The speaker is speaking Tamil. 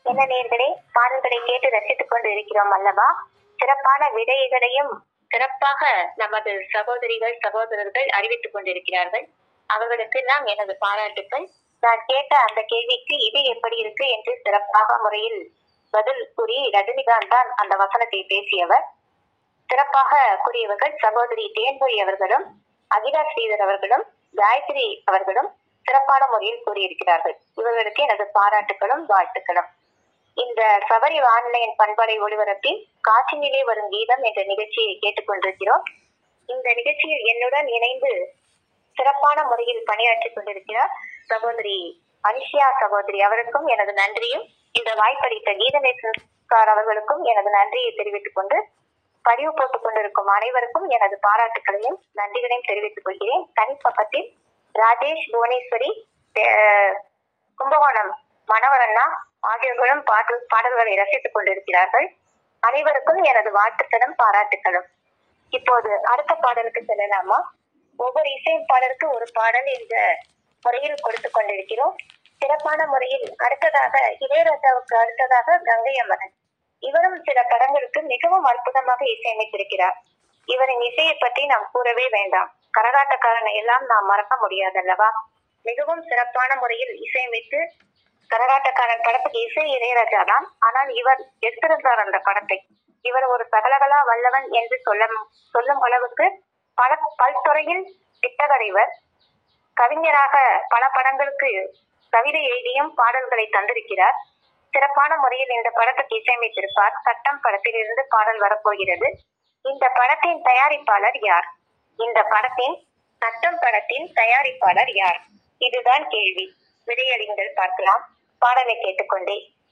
என்ன நேர்களே பாடல்களை கேட்டு ரசித்துக் கொண்டு இருக்கிறோம் அல்லவா சிறப்பான விடைகளையும் சிறப்பாக நமது சகோதரிகள் சகோதரர்கள் அறிவித்துக் கொண்டிருக்கிறார்கள் அவர்களுக்கு நாம் எனது பாராட்டுக்கள் நான் கேட்ட அந்த கேள்விக்கு இது எப்படி இருக்கு என்று சிறப்பாக முறையில் பதில் கூறி ரஜினிகாந்த் தான் அந்த வசனத்தை பேசியவர் சிறப்பாக கூறியவர்கள் சகோதரி தேன்மொழி அவர்களும் அகிலா ஸ்ரீதர் அவர்களும் காயத்ரி அவர்களும் சிறப்பான முறையில் கூறியிருக்கிறார்கள் இவர்களுக்கு எனது பாராட்டுகளும் வாழ்த்துக்களும் இந்த சபரி ஆன்லைன் பண்பலை ஒளிபரப்பில் காற்றினிலே வரும் கீதம் என்ற நிகழ்ச்சியை கேட்டுக்கொண்டிருக்கிறோம் இந்த நிகழ்ச்சியில் என்னுடன் இணைந்து சிறப்பான முறையில் பணியாற்றிக் கொண்டிருக்கிறார் சகோதரி அனிஷியா சகோதரி அவருக்கும் எனது நன்றியும் இந்த வாய்ப்பளித்த கீதநேசன் சார் அவர்களுக்கும் எனது நன்றியை தெரிவித்துக் கொண்டு பதிவு போட்டுக் கொண்டிருக்கும் அனைவருக்கும் எனது பாராட்டுகளையும் நன்றிகளையும் தெரிவித்துக் கொள்கிறேன் தனிப்பக்கத்தில் ராஜேஷ் புவனேஸ்வரி அஹ், கும்பகோணம் மணவரண்ணா ஆகியோர்களும் பாட்டு பாடல்களை ரசித்துக் கொண்டிருக்கிறார்கள் அனைவருக்கும் எனது வாழ்த்துக்களும் பாராட்டுகளும் இப்போது அடுத்த பாடலுக்கு செல்லலாமா ஒவ்வொரு இசையமைப்பாளருக்கு ஒரு பாடல் என்ற முறையில் கொடுத்துக் கொண்டிருக்கிறோம் சிறப்பான முறையில் அடுத்ததாக இளையராஜாவுக்கு அடுத்ததாக கங்கை அமரன் இவரும் சில படங்களுக்கு மிகவும் அற்புதமாக இசையமைத்திருக்கிறார் இவரின் இசையை பற்றி நாம் கூறவே வேண்டாம் கரகாட்டக்காரனை எல்லாம் நாம் மறக்க முடியாதல்லவா மிகவும் சிறப்பான முறையில் இசையமைத்து கரகாட்டக்காரன் படத்துக்கு இசை இளையராஜா தான் ஆனால் இவர் எடுத்திருந்தார் அந்த படத்தை இவர் ஒரு சகலகலா வல்லவன் என்று சொல்ல சொல்லும் அளவுக்கு பல பல்துறையில் திட்டவரைவர் கவிஞராக பல படங்களுக்கு கவிதை எழுதியும் பாடல்களை தந்திருக்கிறார் சிறப்பான முறையில் இந்த படத்துக்கு இசையமைத்திருப்பார் சட்டம் படத்திலிருந்து பாடல் வரப்போகிறது இந்த படத்தின் தயாரிப்பாளர் யார் இந்த படத்தின் சட்டம் படத்தின் தயாரிப்பாளர் யார் இதுதான் கேள்வி விடையறிங்கள் பார்க்கலாம் பாடலை கேட்டுக்கொண்டே